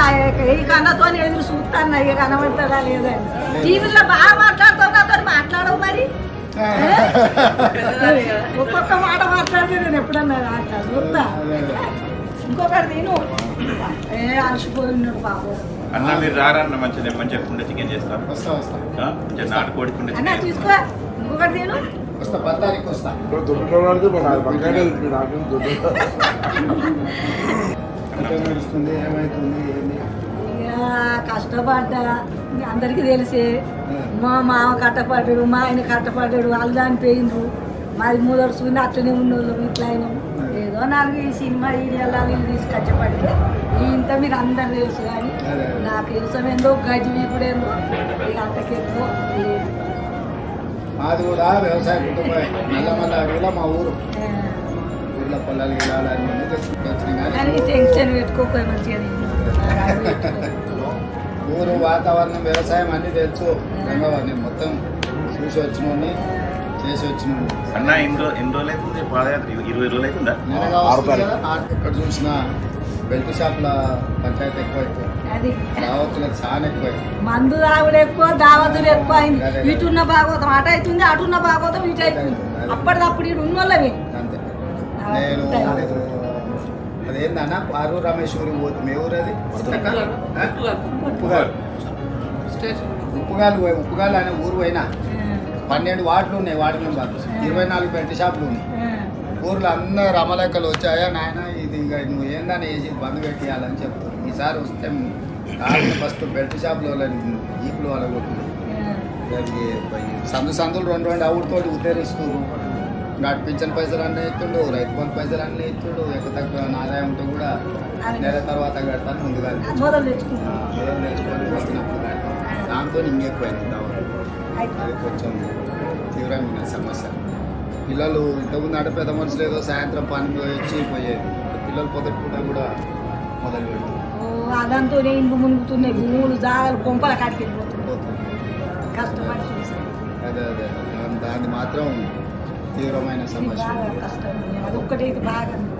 ఈ కన్నతో ఎదురు చూస్తాను ఇక కనబడతాడా లేదని టీవీలో బాగా మాట్లాడుతావు నాతో మాట్లాడవు మరి ఒక్కొక్క మాట మాట్లాడితే నేను ఎప్పుడన్నా రాక చూస్తా ఇంకొకటి నేను ఏ అలసిపోయి ఉన్నాడు బాబు అన్న మీరు రారన్న మంచిగా మంచిగా కుండ చికెన్ చేస్తాం వస్తా వస్తా ఆ? మంచిగా నాటుకోడి కుండ అన్న చికెన్ తీసుకో ఇంకొకటి నేను వస్తా పద్దానికి వస్తా దుడ్డు పక్కనే నాకు దుడ్డు ఎట్లా నడుస్తుంది ఏమైతుంది ఏంది ఇక కష్టపడ్డా ఇక అందరికీ తెలిసే మా మామ కట్టపడ్డాడు మా ఆయన కట్టపడ్డాడు వాళ్ళు చనిపోయిండ్రు మాది మూదరు చూని అట్లనే ఉన్నోళ్ళు ఇట్లా అయినాం ఏదో నాలుగు ఈ సినిమా వీడియోలో వీళ్ళు తీసుకొచ్చపడితే ఇంత మీకు అందరు తెలుసు కానీ అదే. నాకు తెలుసం ఏందో గడ్డి వీపుడేందో ఇక అంతకెక్కువ లేదు మాది కూడా వ్యవసాయ కుటుంబం నల్లమల్ల అడవిలో మా ఊరు ఆ, ఊర్లో పొలాలు గిలాలు అన్ని ఉన్నాయి. వచ్చినాయి కానీ కానీ టెన్షన్ పెట్టుకోకపోయి మంచిగా నాకు అది పెట్టుకో. ఊరు వాతావరణం వ్యవసాయం అన్ని తెలుసు రంగవారిని మొత్తం చూసి వచ్చినోడిని చేసి వచ్చినోడిని అన్న ఎన్ని రోజు ఎన్ని రోజులు అవుతుంది పాదయాత్ర ఇరవై రోజులు అవుతుందా నెలగా ఆరు వస్తుంది తారీఖు. కదా, ఆ- ఎక్కడ చూసినా బెల్ట్ షాప్ల పంచాయతీ ఎక్కువ అయిపోయింది అది దావత్తులకు చాలా ఎక్కువ అయిపోయింది. మందు తాగుడు ఎక్కువ దావతులు ఎక్కువ అయింది అదే. ఇటున్న భాగవతం అటు అవుతుంది అటున్న భాగవతం ఇటు అవుతుంది అదే. అప్పటిదప్పుడు ఇటు ఉన్నోళ్ళమే అంతే ఆ, నేను అంతే. అదేందన్న పారు రమేశ్వరి పోతుంది ఏ ఊరు అది ఆ? ఉప్పుగాలు ఉప్పుగాలు పోయి ఉప్పుగాలు అనే ఊరు పోయినా పన్నెండు వార్డులు ఉన్నాయి వార్డు మెంబర్ ఇరవై నాలుగు బెల్ట్ షాపులు ఉన్నాయి ఊర్లో అందరు రమలెక్కలు వచ్చాయా నాయన ఇది ఇక నువ్వు ఏందని వేసి బంద్ పెట్టేయాలని చెప్తారు ఈసారి వస్తే ఫస్ట్ బెల్ట్ షాప్లో ఈపులు వాళ్ళ కొట్టింది దానికి పోయి సందు సందులు రెండు రెండు అవుడితో ఉద్ధరిస్తున్నారు నాటి పింఛన్ పైసలు అన్నీ ఇస్తుండు రైతు బంధు పైసలు అన్నీ ఇస్తుండు ఎక్కువ తక్కువ ఆదాయం ఉంటే కూడా నెల తర్వాత కడతాను ముందుగా మొదలు తెచ్చుకుంటాం మొదలు నేర్చుకొని వస్తున్నప్పుడు కడతాను దాంతో ఇంకెక్కువైంది దావలు. అది కొంచెం తీవ్రమైన సమస్య పిల్లలు ఇంతకుముందు అంటే పెద్ద మనుషులు ఏదో సాయంత్రం పని పోయి వచ్చి పోయేది పిల్లలు పొద్దుట పూట కూడా మొదలు పెడుతుంది ఓ, అదంతా ఇండ్లు మునుగుతున్నాయి భూములు జాగాలు కొంపల కాడికి వెళ్ళిపోతున్నాయి పోతుంది కష్టపడి చూసాం అదే అదే దాని- దాన్ని మాత్రం తీవ్రమైన సమస్య బాగా కష్టం అది ఒక్కటైతే బాగా